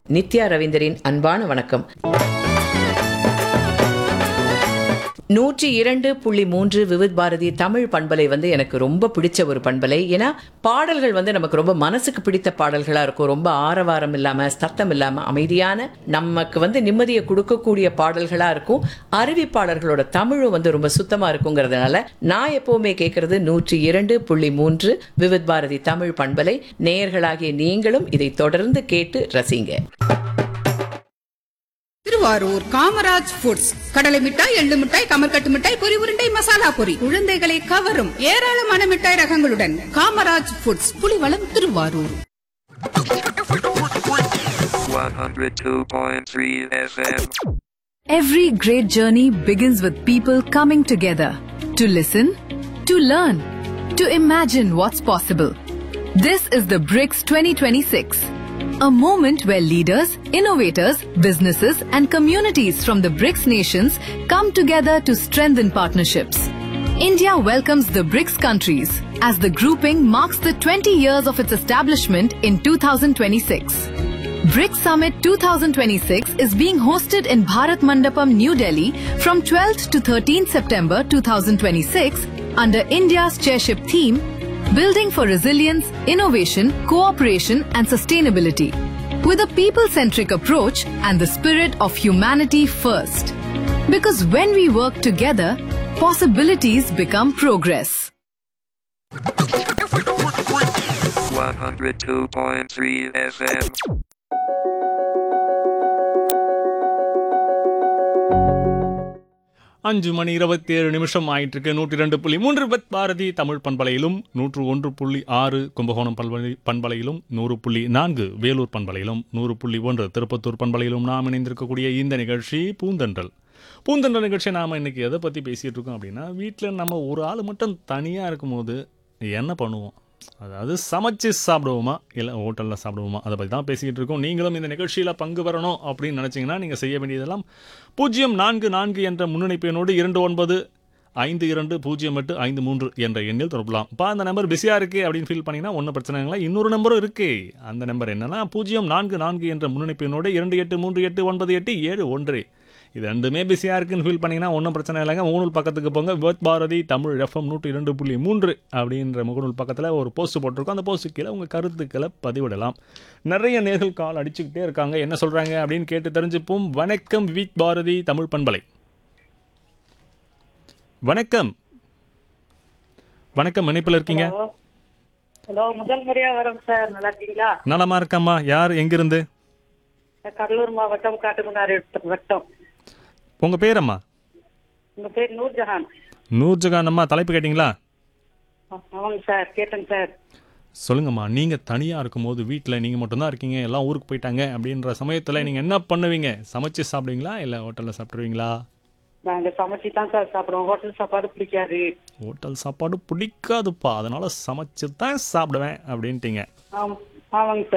நித்யா ரவீந்தரின் அன்பான வணக்கம் நூற்றி இரண்டு புள்ளி மூன்று விவித் பாரதி தமிழ் பண்பலை வந்து எனக்கு ரொம்ப பிடிச்ச ஒரு பண்பலை ஏன்னா பாடல்கள் வந்து நமக்கு ரொம்ப மனசுக்கு பிடித்த பாடல்களா இருக்கும் ரொம்ப ஆரவாரம் இல்லாம சத்தம் இல்லாம அமைதியான நமக்கு வந்து நிம்மதியை கொடுக்கக்கூடிய பாடல்களா இருக்கும் அறிவிப்பாளர்களோட தமிழும் வந்து ரொம்ப சுத்தமா இருக்குங்கிறதுனால நான் எப்பவுமே கேட்கறது நூற்றி இரண்டு புள்ளி மூன்று விவித் பாரதி தமிழ் பண்பலை நேயர்களாகிய நீங்களும் இதை தொடர்ந்து கேட்டு ரசிங்க திருவாரூர் காமராஜ் ஃபுட்ஸ் கடலை மிட்டாய் எள்ளு மிட்டாய் கமர்கட்டு மிட்டாய் பொரி உருண்டை மசாலா பொரி குழந்தைகளை கவரும் ஏராளமான மிட்டாய் ரகங்களுடன் Kamaraj foods Pulivalam Tiruvarur 102.3 FM. Every great journey begins with people coming together to listen, to learn, to imagine what's possible. This is the BRICS 2026, a moment where leaders, innovators, businesses, and communities from the BRICS nations come together to strengthen partnerships. India welcomes the BRICS countries as the grouping marks the 20 years of its establishment in 2026. BRICS Summit 2026 is being hosted in Bharat Mandapam, New Delhi from 12th to 13th September 2026 under India's chairship theme Building for Resilience, Innovation, Cooperation and Sustainability with a people-centric approach and the spirit of humanity first. Because when we work together, possibilities become progress. 102.3 FM. அஞ்சு மணி இருபத்தி ஏழு நிமிஷம் ஆயிட்டு இருக்கு நூற்றி ரெண்டு புள்ளி மூன்று பத் பாரதி தமிழ் பண்பலையிலும் நூற்று ஒன்று புள்ளி ஆறு கும்பகோணம் பல்வழி பண்பலையிலும் நூறு புள்ளி நான்கு வேலூர் பண்பலையிலும் நூறு புள்ளி ஒன்று திருப்பத்தூர் பண்பலையிலும் நாம் இணைந்திருக்கக்கூடிய இந்த நிகழ்ச்சி பூந்தன்றல் பூந்தன்றல் நிகழ்ச்சி நாம் இன்னைக்கு எதை பற்றி பேசிகிட்டு இருக்கோம் அப்படின்னா வீட்டில் நம்ம ஒரு ஆள் மட்டும் தனியாக இருக்கும்போது என்ன பண்ணுவோம் அதாவது சமைச்சு சாப்பிடுவோமா இல்லை ஹோட்டலில் சாப்பிடுவோமா அதை பற்றி தான் பேசிக்கிட்டு இருக்கோம் நீங்களும் இந்த நிகழ்ச்சியில் பங்கு பெறணும் அப்படின்னு நினச்சிங்கன்னா நீங்கள் செய்ய வேண்டியதெல்லாம் பூஜ்ஜியம் நான்கு நான்கு என்ற முன்னணிப்பு எண்ணோடு இரண்டு ஒன்பது ஐந்து இரண்டு பூஜ்ஜியம் எட்டு ஐந்து மூன்று என்ற எண்ணில் தொடரலாம் இப்போ அந்த நம்பர் பிஸியாக இருக்குது அப்படின்னு ஃபீல் பண்ணிங்கன்னா ஒன்றும் பிரச்சனை இல்லை இன்னொரு நம்பரும் இருக்குது அந்த நம்பர் என்னன்னா பூஜ்ஜியம் நான்கு நான்கு என்ற முன்னணிப்பு எண்ணோடு இரண்டு எட்டு மூன்று எட்டு ஒன்பது எட்டு ஏழு ஒன்று இது ரெண்டுமே பிஸியாக இருக்குன்னு ஃபீல் பண்ணிங்கன்னா ஒன்றும் பிரச்சனை இல்லைங்க முகநூல் பக்கத்துக்கு போங்க வேத் பாரதி தமிழ் எஃப்எம் நூற்றி இரண்டு புள்ளி மூன்று அப்படின்ற முகநூல் பக்கத்தில் ஒரு போஸ்ட் போட்டிருக்கோம் அந்த போஸ்ட்டு கீழே உங்கள் கருத்துக்களை பதிவிடலாம் நிறைய நேர்கள் கால் அடிச்சுக்கிட்டே இருக்காங்க என்ன சொல்கிறாங்க அப்படின்னு கேட்டு தெரிஞ்சுப்போம் வணக்கம் வித் பாரதி தமிழ் பண்பலை வணக்கம் வணக்கம் இணைப்பில் இருக்கீங்க ஹலோ முதல் முறையா வரோம் சார் நல்லா இருக்கீங்களா நலமா இருக்கம்மா யார் எங்கிருந்து கடலூர் மாவட்டம் காட்டுமன்னார் வட்டம் உங்கள் பேரம்மா உங்க பேர் நூர்ஜஹான் நூர்ஜகான் அம்மா தலைப்பு கேட்டிங்களா ஆ, ஆமாங்க சார் கேட்டேங்க சார் சொல்லுங்கம்மா நீங்கள் தனியாக இருக்கும்போது வீட்டில் நீங்கள் மட்டும்தான் இருக்கீங்க எல்லாம் ஊருக்கு போயிட்டாங்க அப்படின்ற சமயத்தில் நீங்கள் என்ன பண்ணுவீங்க சமைச்சு சாப்பிடுவீங்களா இல்லை ஹோட்டலில் சாப்பிட்ருவீங்களா நாங்க சமைச்சு தான் சார் சாப்பிடுவோம் ஹோட்டல் சாப்பாடு பிடிக்காது ஹோட்டல் சாப்பாடு பிடிக்காதுப்பா அதனால் சமைச்சு தான் சாப்பிடுவேன் அப்படின்ட்டீங்க ஆம் ஆமாங்க சார்